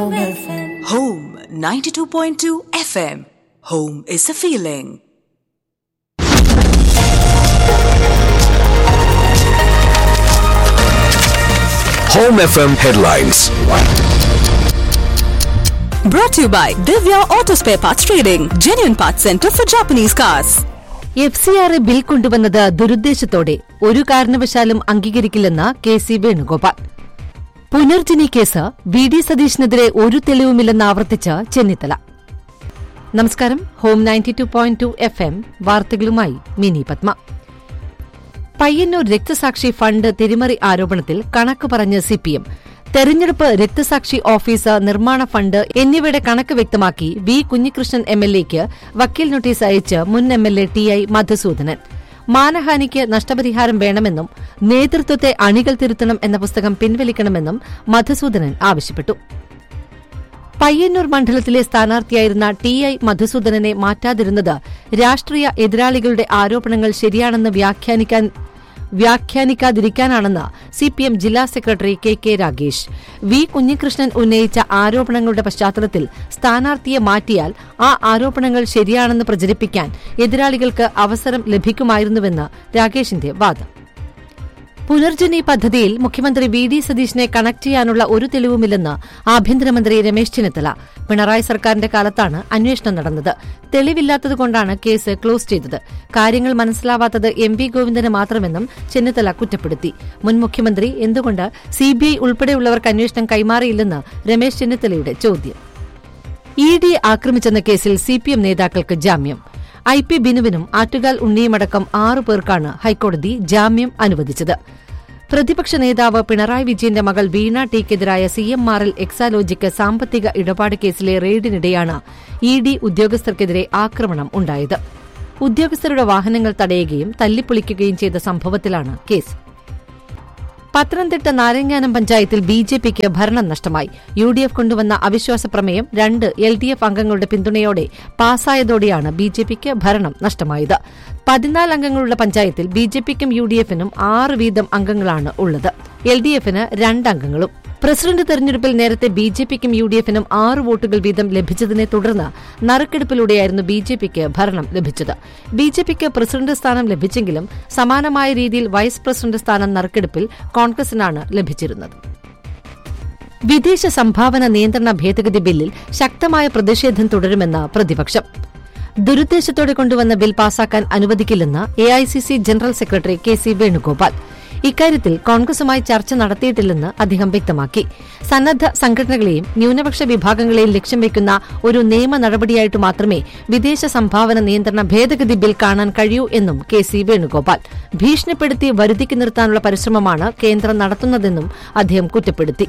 Home 92.2 FM. Home is a feeling. Home FM headlines. Brought to you by Divya Auto Spare Parts Trading, genuine parts center for Japanese cars. F C R bill കൊണ്ടുവന്നത് ദുരുദ്ദേശത്തോടെ ഒരു കാരണവശാലും അംഗീകരിക്കില്ലെന്ന് K C Venugopal Punarjani case V D സതീഷിനെതിരെ ഒരു തെളിവുമില്ലെന്ന് ആവർത്തിച്ച് ചെന്നിത്തല നമസ്കാരം home ninety two point two F M വാർത്തകളുമായി മിനി പത്മ പയ്യന്നൂർ രക്തസാക്ഷി ഫണ്ട് തിരിമറി ആരോപണത്തിൽ കണക്ക് പറഞ്ഞ് സിപിഎം തെരഞ്ഞെടുപ്പ് രക്തസാക്ഷി ഓഫീസ് നിർമ്മാണ ഫണ്ട് എന്നിവയുടെ കണക്ക് വ്യക്തമാക്കി വി കുഞ്ഞികൃഷ്ണൻ എംഎൽഎക്ക് വക്കീൽ നോട്ടീസ് അയച്ച് മുൻ എംഎൽഎ ടി ഐ മധുസൂദനൻ മാനഹാനിക്ക് നഷ്ടപരിഹാരം വേണമെന്നും നേതൃത്വത്തെ അണികൾ തിരുത്തണം എന്ന പുസ്തകം പിൻവലിക്കണമെന്നും മധുസൂദനൻ ആവശ്യപ്പെട്ടു പയ്യന്നൂർ മണ്ഡലത്തിലെ സ്ഥാനാർത്ഥിയായിരുന്ന ടി ഐ മധുസൂദനനെ മാറ്റാതിരുന്നത് രാഷ്ട്രീയ എതിരാളികളുടെ ആരോപണങ്ങൾ ശരിയാണെന്ന് വ്യാഖ്യാനിക്കാൻ വ്യാഖ്യാനിക്കാതിരിക്കാനാണെന്ന് സിപിഎം ജില്ലാ secretary K K Ragesh V Kunhikrishnan ഉന്നയിച്ച ആരോപണങ്ങളുടെ പശ്ചാത്തലത്തിൽ സ്ഥാനാർത്ഥിയെ മാറ്റിയാൽ ആ ആരോപണങ്ങൾ ശരിയാണെന്ന് പ്രചരിപ്പിക്കാൻ എതിരാളികൾക്ക് അവസരം ലഭിക്കുമായിരുന്നുവെന്ന് രാഗേഷിന്റെ വാദം പുനർജനി പദ്ധതിയിൽ മുഖ്യമന്ത്രി വി ഡി സതീശിനെ കണക്ട് ചെയ്യാനുള്ള ഒരു തെളിവുമില്ലെന്ന് ആഭ്യന്തരമന്ത്രി രമേശ് ചെന്നിത്തല പിണറായി സർക്കാരിന്റെ കാലത്താണ് അന്വേഷണം നടന്നത് തെളിവില്ലാത്തതുകൊണ്ടാണ് കേസ് ക്ലോസ് ചെയ്തത് കാര്യങ്ങൾ മനസ്സിലാവാത്തത് എം വി ഗോവിന്ദന് മാത്രമെന്നും ചെന്നിത്തല കുറ്റപ്പെടുത്തി മുൻ മുഖ്യമന്ത്രി എന്തുകൊണ്ട് സിബിഐ ഉൾപ്പെടെയുള്ളവർക്ക് അന്വേഷണം കൈമാറിയില്ലെന്ന് രമേശ് ചെന്നിത്തലയുടെ ചോദ്യം ഇ ഡി ആക്രമിച്ചെന്ന കേസിൽ സിപിഎം നേതാക്കൾക്ക് ജാമ്യം ഐ പി ബിനുവിനും ആറ്റുകാൽ ഉണ്ണിയുമടക്കം ആറു പേർക്കാണ് ഹൈക്കോടതി ജാമ്യം അനുവദിച്ചത് പ്രതിപക്ഷ നേതാവ് പിണറായി വിജയന്റെ മകൾ വീണ ടിക്കെതിരായ സി എം ആർ എൽ എക്സാലോജിക്ക് സാമ്പത്തിക ഇടപാട് കേസിലെ റെയ്ഡിനിടെയാണ് ഇ ഡി ഉദ്യോഗസ്ഥർക്കെതിരെ ആക്രമണം ഉണ്ടായത് ഉദ്യോഗസ്ഥരുടെ വാഹനങ്ങൾ തടയുകയും തല്ലിപ്പൊളിക്കുകയും ചെയ്ത സംഭവത്തിലാണ് കേസ് പത്തനംതിട്ട നാരങ്ങാനം പഞ്ചായത്തിൽ ബി ജെ പിക്ക് ഭരണം നഷ്ടമായി യു ഡി എഫ് കൊണ്ടുവന്ന അവിശ്വാസ പ്രമേയം രണ്ട് എൽ ഡി എഫ് അംഗങ്ങളുടെ പിന്തുണയോടെ പാസായതോടെയാണ് ബി ജെ പിക്ക് ഭരണം നഷ്ടമായത് പതിനാല് അംഗങ്ങളുള്ള പഞ്ചായത്തിൽ ബി ജെ പിക്കും യു ഡി എഫിനും ആറ് വീതം അംഗങ്ങളാണ് ഉള്ളത് എൽ ഡി എഫിന് രണ്ടംഗങ്ങളും പ്രസിഡന്റ് തെരഞ്ഞെടുപ്പിൽ നേരത്തെ ബി ജെ പിക്കും യു ഡി എഫിനും ആറ് വോട്ടുകൾ വീതം ലഭിച്ചതിനെ തുടർന്ന് നറുക്കെടുപ്പിലൂടെയായിരുന്നു ബി ജെ പിക്ക് ഭരണം ലഭിച്ചത് ബി ജെ പിക്ക് പ്രസിഡന്റ് സ്ഥാനം ലഭിച്ചെങ്കിലും സമാനമായ രീതിയിൽ വൈസ് പ്രസിഡന്റ് സ്ഥാനം നറുക്കെടുപ്പിൽ കോൺഗ്രസിനാണ് ലഭിച്ചിരുന്നത് വിദേശ സംഭാവന നിയന്ത്രണ ഭേദഗതി ബില്ലിൽ ശക്തമായ പ്രതിഷേധം തുടരുമെന്ന് പ്രതിപക്ഷം ദുരുദ്ദേശത്തോടെ കൊണ്ടുവന്ന ബിൽ പാസാക്കാൻ അനുവദിക്കില്ലെന്ന് AICC general secretary K C Venugopal ഇക്കാര്യത്തിൽ കോൺഗ്രസുമായി ചർച്ച നടത്തിയിട്ടില്ലെന്ന് അദ്ദേഹം വ്യക്തമാക്കി സന്നദ്ധ സംഘടനകളെയും ന്യൂനപക്ഷ വിഭാഗങ്ങളെയും ലക്ഷ്യം വയ്ക്കുന്ന ഒരു നിയമ നടപടിയായിട്ട് മാത്രമേ വിദേശ സംഭാവന നിയന്ത്രണ ഭേദഗതി ബിൽ കാണാൻ കഴിയൂ എന്നും കെ സി വേണുഗോപാൽ ഭീഷണിപ്പെടുത്തി വരുതിക്ക് നിർത്താനുള്ള പരിശ്രമമാണ് കേന്ദ്രം നടത്തുന്നതെന്നും അദ്ദേഹം കുറ്റപ്പെടുത്തി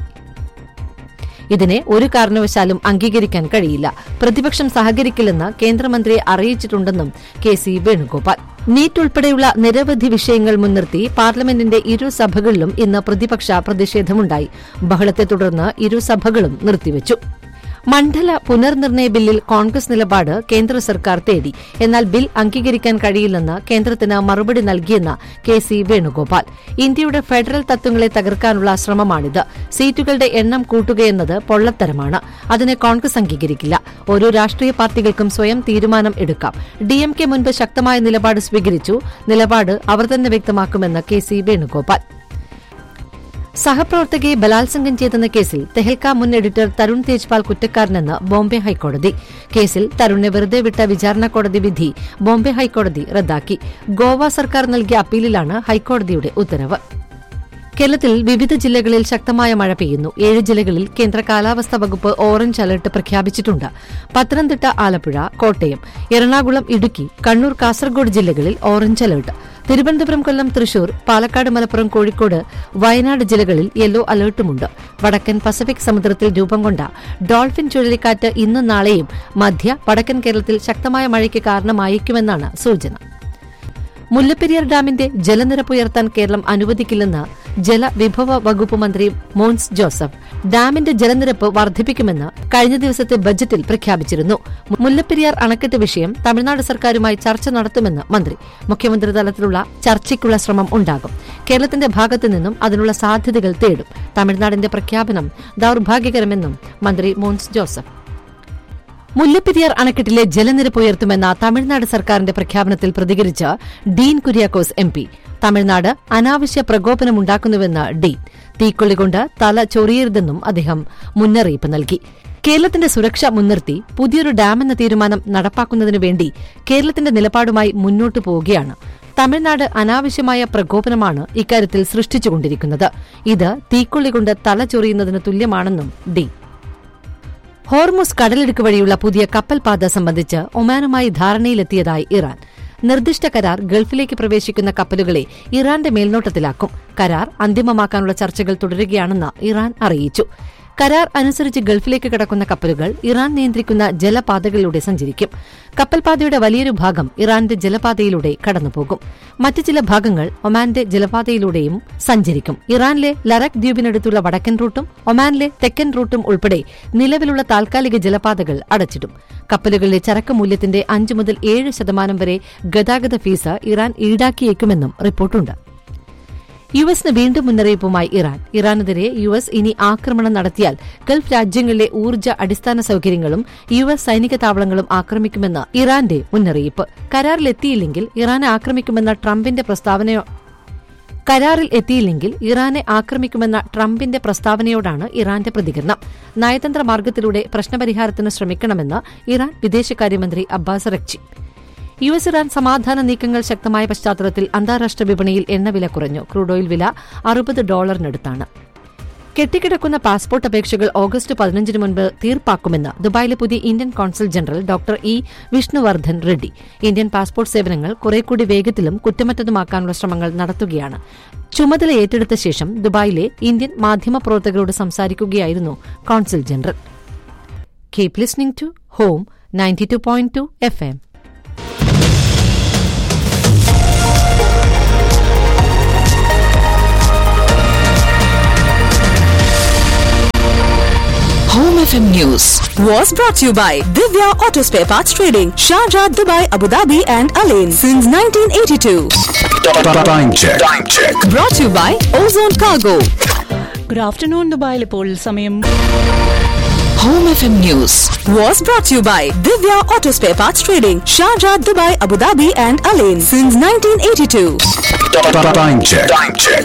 ഇതിനെ ഒരു കാരണവശാലും അംഗീകരിക്കാൻ കഴിയില്ല പ്രതിപക്ഷം സഹകരിക്കില്ലെന്ന് കേന്ദ്രമന്ത്രിയെ അറിയിച്ചിട്ടുണ്ടെന്നും കെ സി വേണുഗോപാൽ നീറ്റ് ഉൾപ്പെടെയുള്ള നിരവധി വിഷയങ്ങൾ മുൻനിർത്തി പാർലമെന്റിന്റെ ഇരു സഭകളിലും ഇന്ന് പ്രതിപക്ഷ പ്രതിഷേധമുണ്ടായി ബഹളത്തെ തുടർന്ന് ഇരു സഭകളും നിർത്തിവച്ചു മണ്ഡല പുനർനിർണയ ബില്ലിൽ കോൺഗ്രസ് നിലപാട് കേന്ദ്ര സർക്കാർ തേടി എന്നാൽ ബിൽ അംഗീകരിക്കാൻ കഴിയില്ലെന്ന് കേന്ദ്രത്തിന് മറുപടി നൽകിയെന്ന് കെ സി വേണുഗോപാൽ ഇന്ത്യയുടെ ഫെഡറൽ തത്വങ്ങളെ തകർക്കാനുള്ള ശ്രമമാണിത് സീറ്റുകളുടെ എണ്ണം കൂട്ടുകയെന്നത് പൊള്ളത്തരമാണ് അതിനെ കോൺഗ്രസ് അംഗീകരിക്കില്ല ഓരോ രാഷ്ട്രീയ പാർട്ടികൾക്കും സ്വയം തീരുമാനം എടുക്കാം ഡിഎംകെ മുൻപ് ശക്തമായ നിലപാട് സ്വീകരിച്ചു നിലപാട് അവർ തന്നെ വ്യക്തമാക്കുമെന്ന് കെ സി വേണുഗോപാൽ സഹപ്രവർത്തകയെ ബലാത്സംഗം ചെയ്തെന്ന കേസിൽ തെഹൽക്ക മുൻ എഡിറ്റർ തരുൺ തേജ്പാൽ കുറ്റക്കാരനെന്ന് ബോംബെ ഹൈക്കോടതി കേസിൽ തരുണിനെ വെറുതെ വിട്ട വിചാരണ കോടതി വിധി ബോംബെ ഹൈക്കോടതി റദ്ദാക്കി ഗോവ സർക്കാർ നൽകിയ അപ്പീലിലാണ് ഹൈക്കോടതിയുടെ ഉത്തരവ് കേരളത്തിൽ വിവിധ ജില്ലകളിൽ ശക്തമായ മഴ പെയ്യുന്നു ഏഴ് ജില്ലകളിൽ കേന്ദ്ര കാലാവസ്ഥാ വകുപ്പ് ഓറഞ്ച് അലർട്ട് പ്രഖ്യാപിച്ചിട്ടുണ്ട് പത്തനംതിട്ട ആലപ്പുഴ കോട്ടയം എറണാകുളം ഇടുക്കി കണ്ണൂർ കാസർഗോഡ് ജില്ലകളിൽ ഓറഞ്ച് അലർട്ട് തിരുവനന്തപുരം കൊല്ലം തൃശൂർ പാലക്കാട് മലപ്പുറം കോഴിക്കോട് വയനാട് ജില്ലകളിൽ യെല്ലോ അലർട്ടുമുണ്ട് വടക്കൻ പസഫിക് സമുദ്രത്തിൽ രൂപം കൊണ്ട ഡോൾഫിൻ ചുഴലിക്കാറ്റ് ഇന്നും നാളെയും മധ്യ വടക്കൻ കേരളത്തിൽ ശക്തമായ മഴയ്ക്ക് കാരണമായേക്കുമെന്നാണ് സൂചന മുല്ലപ്പെരിയാർ ഡാമിന്റെ ജലനിരപ്പ് ഉയർത്താൻ കേരളം അനുവദിക്കില്ലെന്ന് ജലവിഭവ വകുപ്പ് മന്ത്രി മോൻസ് ജോസഫ് ഡാമിന്റെ ജലനിരപ്പ് വർദ്ധിപ്പിക്കുമെന്ന് കഴിഞ്ഞ ദിവസത്തെ ബജറ്റിൽ പ്രഖ്യാപിച്ചിരുന്നു മുല്ലപ്പെരിയാർ അണക്കെട്ട് വിഷയം തമിഴ്നാട് സർക്കാരുമായി ചർച്ച നടത്തുമെന്ന് മന്ത്രി മുഖ്യമന്ത്രി തലത്തിലുള്ള ചർച്ചയ്ക്കുള്ള ശ്രമം ഉണ്ടാകും കേരളത്തിന്റെ ഭാഗത്തു നിന്നും അതിനുള്ള സാധ്യതകൾ തേടും തമിഴ്നാടിന്റെ പ്രഖ്യാപനം ദൌർഭാഗ്യകരമെന്നും മന്ത്രി മോൻസ് ജോസഫ് മുല്ലപ്പെരിയാർ അണക്കെട്ടിലെ ജലനിരപ്പ് ഉയർത്തുമെന്ന തമിഴ്നാട് സർക്കാരിന്റെ പ്രഖ്യാപനത്തിൽ പ്രതികരിച്ച് ഡീൻ കുര്യാക്കോസ് എം പി തമിഴ്നാട് അനാവശ്യ പ്രകോപനമുണ്ടാക്കുന്നുവെന്ന് ഡീൻ തീക്കൊള്ളികൊണ്ട് തല ചൊറിയരുതെന്നും അദ്ദേഹം മുന്നറിയിപ്പ് നൽകി കേരളത്തിന്റെ സുരക്ഷ മുൻനിർത്തി പുതിയൊരു ഡാമെന്ന തീരുമാനം നടപ്പാക്കുന്നതിനു വേണ്ടി കേരളത്തിന്റെ നിലപാടുമായി മുന്നോട്ടു പോവുകയാണ് തമിഴ്നാട് അനാവശ്യമായ പ്രകോപനമാണ് ഇക്കാര്യത്തിൽ സൃഷ്ടിച്ചുകൊണ്ടിരിക്കുന്നത് ഇത് തീക്കൊള്ളികൊണ്ട് തല ചൊറിയുന്നതിന് തുല്യമാണെന്നും ഡി ഹോർമുസ് കടലിടുക്ക് വഴിയുള്ള പുതിയ കപ്പൽ പാത സംബന്ധിച്ച് ഒമാനുമായി ധാരണയിലെത്തിയതായി ഇറാൻ നിർദ്ദിഷ്ട കരാർ ഗൾഫിലേക്ക് പ്രവേശിക്കുന്ന കപ്പലുകളെ ഇറാന്റെ മേൽനോട്ടത്തിലാക്കും കരാർ അന്തിമമാക്കാനുള്ള ചർച്ചകൾ തുടരുകയാണെന്ന് ഇറാൻ അറിയിച്ചു കരാർ അനുസരിച്ച് ഗൾഫിലേക്ക് കടക്കുന്ന കപ്പലുകൾ ഇറാൻ നിയന്ത്രിക്കുന്ന ജലപാതകളിലൂടെ സഞ്ചരിക്കും കപ്പൽപാതയുടെ വലിയൊരു ഭാഗം ഇറാന്റെ ജലപാതയിലൂടെ കടന്നുപോകും മറ്റ് ചില ഭാഗങ്ങൾ ഒമാന്റെ ജലപാതയിലൂടെയും സഞ്ചരിക്കും ഇറാനിലെ ലറക് ദ്വീപിനടുത്തുള്ള വടക്കൻ റൂട്ടും ഒമാനിലെ തെക്കൻ റൂട്ടും ഉൾപ്പെടെ നിലവിലുള്ള താൽക്കാലിക ജലപാതകൾ അടച്ചിടും കപ്പലുകളിലെ ചരക്ക് മൂല്യത്തിന്റെ അഞ്ച് മുതൽ ഏഴ് ശതമാനം വരെ ഗതാഗത ഫീസ് ഇറാൻ ഈടാക്കിയേക്കുമെന്നും റിപ്പോർട്ടുണ്ട് യു എസിന് വീണ്ടും മുന്നറിയിപ്പുമായി ഇറാൻ ഇറാനെതിരെ യു എസ് ഇനി ആക്രമണം നടത്തിയാൽ ഗൾഫ് രാജ്യങ്ങളിലെ ഊർജ്ജ അടിസ്ഥാന സൌകര്യങ്ങളും യു എസ് സൈനിക താവളങ്ങളും ആക്രമിക്കുമെന്ന് ഇറാന്റെ മുന്നറിയിപ്പ് കരാറിലെത്തിയില്ലെങ്കിൽ ഇറാനെ ആക്രമിക്കുമെന്ന ട്രംപിന്റെ പ്രസ്താവനയോ കരാറിൽ എത്തിയില്ലെങ്കിൽ ഇറാനെ ആക്രമിക്കുമെന്ന ട്രംപിന്റെ പ്രസ്താവനയോടാണ് ഇറാന്റെ പ്രതികരണം നയതന്ത്ര മാർഗത്തിലൂടെ പ്രശ്നപരിഹാരത്തിന് ശ്രമിക്കണമെന്ന് ഇറാൻ വിദേശകാര്യമന്ത്രി Abbas Araghchi U S Iran സമാധാന നീക്കങ്ങൾ ശക്തമായ പശ്ചാത്തലത്തിൽ അന്താരാഷ്ട്ര വിപണിയിൽ എണ്ണവില കുറഞ്ഞു ക്രൂഡ് ഓയിൽ വില അറുപത് ഡോളറിനടുത്താണ് കെട്ടിക്കിടക്കുന്ന പാസ്പോർട്ട് അപേക്ഷകൾ ഓഗസ്റ്റ് പതിനഞ്ചിന് മുൻപ് തീർപ്പാക്കുമെന്ന് ദുബായിലെ പുതിയ Indian consul general doctor E Vishnuvardhan Reddy Indian passport സേവനങ്ങൾ കുറേക്കൂടി വേഗത്തിലും കുറ്റമറ്റതുമാക്കാനുള്ള ശ്രമങ്ങൾ നടത്തുകയാണ് ചുമതല ഏറ്റെടുത്ത ശേഷം ദുബായിലെ ഇന്ത്യൻ മാധ്യമപ്രവർത്തകരോട് സംസാരിക്കുകയായിരുന്നു consul general keep listening to home ninety two point two F M Home FM News was brought to you by Divya Auto Spare Parts Trading, Sharjah, Dubai, Abu Dhabi, and Alain since 1982. Time check. Time check. Brought to you by Ozone Cargo. Good afternoon ദുബായിൽ ഇപ്പോൾ സമയം Home FM News was brought to you by Divya Auto Spare Parts Trading, Sharjah, Dubai, Abu Dhabi, and Alain since 1982. Time check. Time check.